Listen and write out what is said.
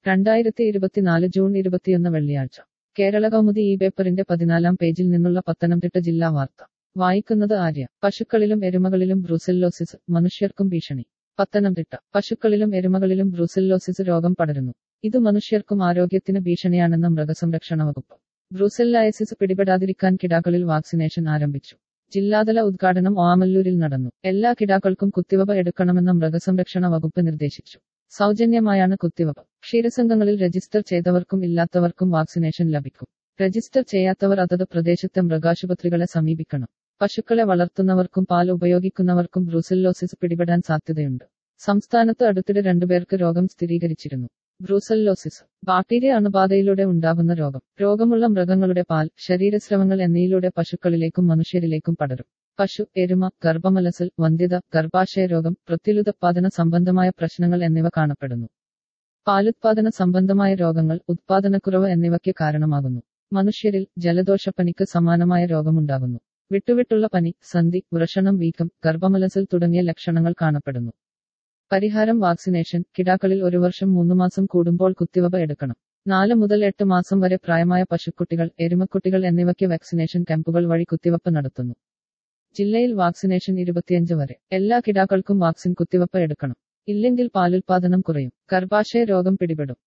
രണ്ടായിരത്തി ഇരുപത്തിനാല് ജൂൺ ഇരുപത്തിയൊന്ന് വെള്ളിയാഴ്ച കേരള കൗമുദി ഈ പേപ്പറിന്റെ പതിനാലാം പേജിൽ നിന്നുള്ള പത്തനംതിട്ട ജില്ലാ വാർത്ത വായിക്കുന്നത് ആര്യ പശുക്കളിലും എരുമകളിലും ബ്രൂസെല്ലോസിസ് മനുഷ്യർക്കും ഭീഷണി പത്തനംതിട്ട പശുക്കളിലും എരുമകളിലും ബ്രൂസെല്ലോസിസ് രോഗം പടരുന്നു ഇത് മനുഷ്യർക്കും ആരോഗ്യത്തിന് ഭീഷണിയാണെന്ന് മൃഗസംരക്ഷണ വകുപ്പ് ബ്രൂസെല്ലായസിസ് പിടിപെടാതിരിക്കാൻ കിടാക്കളിൽ വാക്സിനേഷൻ ആരംഭിച്ചു ജില്ലാതല ഉദ്ഘാടനം ഓമല്ലൂരിൽ നടന്നു എല്ലാ കിടാക്കൾക്കും കുത്തിവെപ്പ് എടുക്കണമെന്ന് മൃഗസംരക്ഷണ വകുപ്പ് നിർദ്ദേശിച്ചു സൗജന്യമായാണ് കുത്തിവെപ്പ് ക്ഷീരസംഘങ്ങളിൽ രജിസ്റ്റർ ചെയ്തവർക്കും ഇല്ലാത്തവർക്കും വാക്സിനേഷൻ ലഭിക്കും രജിസ്റ്റർ ചെയ്യാത്തവർ അതത് പ്രദേശത്തെ മൃഗാശുപത്രികളെ സമീപിക്കണം പശുക്കളെ വളർത്തുന്നവർക്കും പാൽ ഉപയോഗിക്കുന്നവർക്കും ബ്രൂസെല്ലോസിസ് പിടിപെടാൻ സാധ്യതയുണ്ട് സംസ്ഥാനത്ത് അടുത്തിടെ രണ്ടുപേർക്ക് രോഗം സ്ഥിരീകരിച്ചിരുന്നു ബ്രൂസെല്ലോസിസ് ബാക്ടീരിയ അണുബാധയിലൂടെ ഉണ്ടാകുന്ന രോഗം രോഗമുള്ള മൃഗങ്ങളുടെ പാൽ ശരീരസ്രവങ്ങൾ എന്നിവയിലൂടെ പശുക്കളിലേക്കും മനുഷ്യരിലേക്കും പടരും പശു എരുമ ഗർഭമലസൽ വന്ധ്യത ഗർഭാശയ രോഗം പ്രത്യുലുത്പാദന സംബന്ധമായ പ്രശ്നങ്ങൾ എന്നിവ കാണപ്പെടുന്നു പാലുത്പാദന സംബന്ധമായ രോഗങ്ങൾ ഉത്പാദനക്കുറവ് എന്നിവയ്ക്ക് കാരണമാകുന്നു മനുഷ്യരിൽ ജലദോഷപ്പനിക്ക് സമാനമായ രോഗമുണ്ടാകുന്നു വിട്ടുവിട്ടുള്ള പനി സന്ധി വൃഷണം വീക്കം ഗർഭമലസൽ തുടങ്ങിയ ലക്ഷണങ്ങൾ കാണപ്പെടുന്നു പരിഹാരം വാക്സിനേഷൻ കിടാക്കളിൽ ഒരു വർഷം മൂന്ന് മാസം കൂടുമ്പോൾ കുത്തിവെപ്പ് എടുക്കണം നാല് മുതൽ എട്ട് മാസം വരെ പ്രായമായ പശുക്കുട്ടികൾ എരുമക്കുട്ടികൾ എന്നിവയ്ക്ക് വാക്സിനേഷൻ ക്യാമ്പുകൾ വഴി കുത്തിവെപ്പ് നടത്തുന്നു ജില്ലയിൽ വാക്സിനേഷൻ ഇരുപത്തിയഞ്ച് വരെ എല്ലാ കിടാക്കൾക്കും വാക്സിൻ കുത്തിവെപ്പ് എടുക്കണം ഇല്ലെങ്കിൽ പാലുൽപാദനം കുറയും ഗർഭാശയ രോഗം പിടിപെടും